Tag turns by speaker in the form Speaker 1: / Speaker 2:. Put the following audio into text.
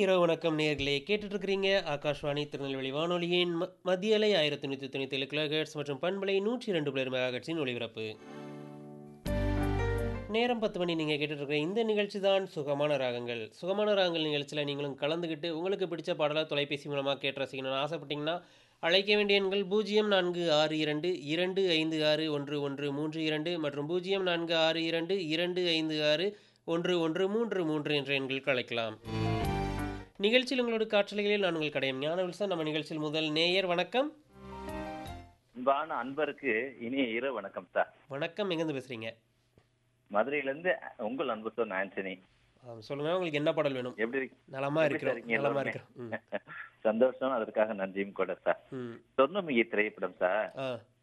Speaker 1: இரவு வணக்கம் நேர்களே கேட்டுட்டு இருக்கிறீங்க ஆகாஷ்வாணி திருநெல்வேலி வானொலியின் ம- மத்திய அலை ஆயிரத்தி நூற்றி தொண்ணூற்றி ஏழு கிலோஹெர்ட்ஸ் மற்றும் பண்பலை நூற்றி இரண்டு பிளேர் மெகாஹெர்ட்ஸின் ஒளிபரப்பு நேரம் பத்து மணி நீங்கள் கேட்டுட்டு இருக்கிற இந்த நிகழ்ச்சி தான் சுகமான ராகங்கள் சுகமான ராகங்கள் நிகழ்ச்சியில் நீங்களும் கலந்துக்கிட்டு உங்களுக்கு பிடிச்ச பாடலை தொலைபேசி மூலமாக கேட்டு ரசிக்கணும்னு ஆசைப்பட்டீங்கன்னா அழைக்க வேண்டிய எண்கள் பூஜ்ஜியம் நான்கு ஆறு இரண்டு இரண்டு ஐந்து ஆறு ஒன்று ஒன்று மூன்று இரண்டு மற்றும் பூஜ்ஜியம் நான்கு ஆறு இரண்டு இரண்டு ஐந்து ஆறு ஒன்று ஒன்று மூன்று மூன்று என்ற எண்களுக்கு அழைக்கலாம் நிகழ்ச்சியில் உங்களோட காற்றலைகளில் நான் உங்கள் கடையம் ஞான வில்சன் நம்ம நிகழ்ச்சியில் முதல் நேயர் வணக்கம்
Speaker 2: அன்பான அன்பருக்கு இனிய இரவு வணக்கம் சார்
Speaker 1: வணக்கம் எங்கேருந்து பேசுறீங்க
Speaker 2: மதுரையில இருந்து உங்கள் அன்பு சொன்ன ஆண்டனி
Speaker 1: ஆ, சொல்லுங்க உங்களுக்கு என்ன பாடல் வேணும்
Speaker 2: எப்படி இருக்கு-
Speaker 1: நலமா
Speaker 2: எப்படி
Speaker 1: இருக்கிறோம்
Speaker 2: இருக்கீங்க
Speaker 1: நலமா
Speaker 2: எல்லாருமே?
Speaker 1: இருக்கிறோம் ம்
Speaker 2: சந்தோஷம் அதற்காக நன்றியும் கூட சார்
Speaker 1: ம்
Speaker 2: சொர்ணமுகி திரைப்படம் சார்
Speaker 1: ஆ